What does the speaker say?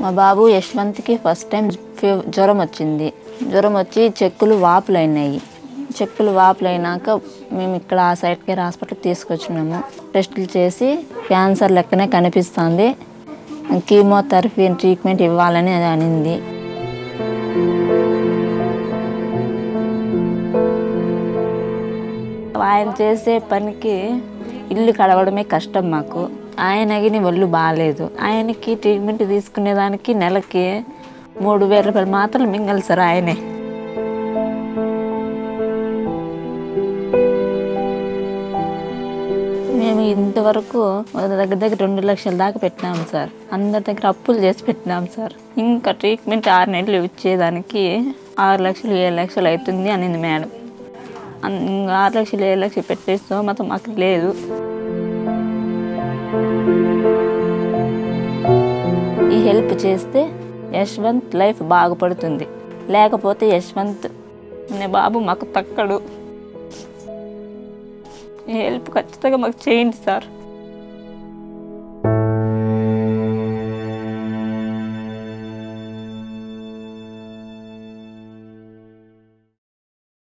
మా బాబు యశ్వంత్కి ఫస్ట్ టైం ఫీ- జ్వరం వచ్చింది జ్వరం వచ్చి చెక్కులు వాపులు అయినాయి చెక్కులు వాపులు అయినాక మేము ఇక్కడ ఆ సైడ్ కేర్ హాస్పిటల్కి తీసుకొచ్చినాము టెస్టులు చేసి క్యాన్సర్ లెక్కనే కనిపిస్తుంది కీమోథెరపీ ట్రీట్మెంట్ ఇవ్వాలని అది అనింది ఆయన చేసే పనికి ఇల్లు కడవడమే కష్టం మాకు ఆయనకి ఒళ్ళు బాగాలేదు ఆయనకి ట్రీట్మెంట్ తీసుకునేదానికి నెలకి మూడు వేల రూపాయలు మాత్రం మింగలి సార్ ఆయనే మేము ఇంతవరకు దగ్గర దగ్గర రెండు లక్షల దాకా పెట్టినాం సార్ అందరి దగ్గర అప్పులు చేసి పెట్టినాం సార్ ఇంకా ట్రీట్మెంట్ ఆరు నెలలు ఇచ్చేదానికి ఆరు లక్షలు ఏడు లక్షలు అవుతుంది అనింది మేడం అన్- ఇంకా ఆరు లక్షలు ఏడు లక్షలు పెట్టేస్తాం మొత్తం మాకు లేదు ఈ హెల్ప్ చేస్తే యశ్వంత్ లైఫ్ బాగుపడుతుంది లేకపోతే యశ్వంత్ అనే బాబు మాకు తక్కడు ఈ హెల్ప్ ఖచ్చితంగా మాకు చేయండి సార్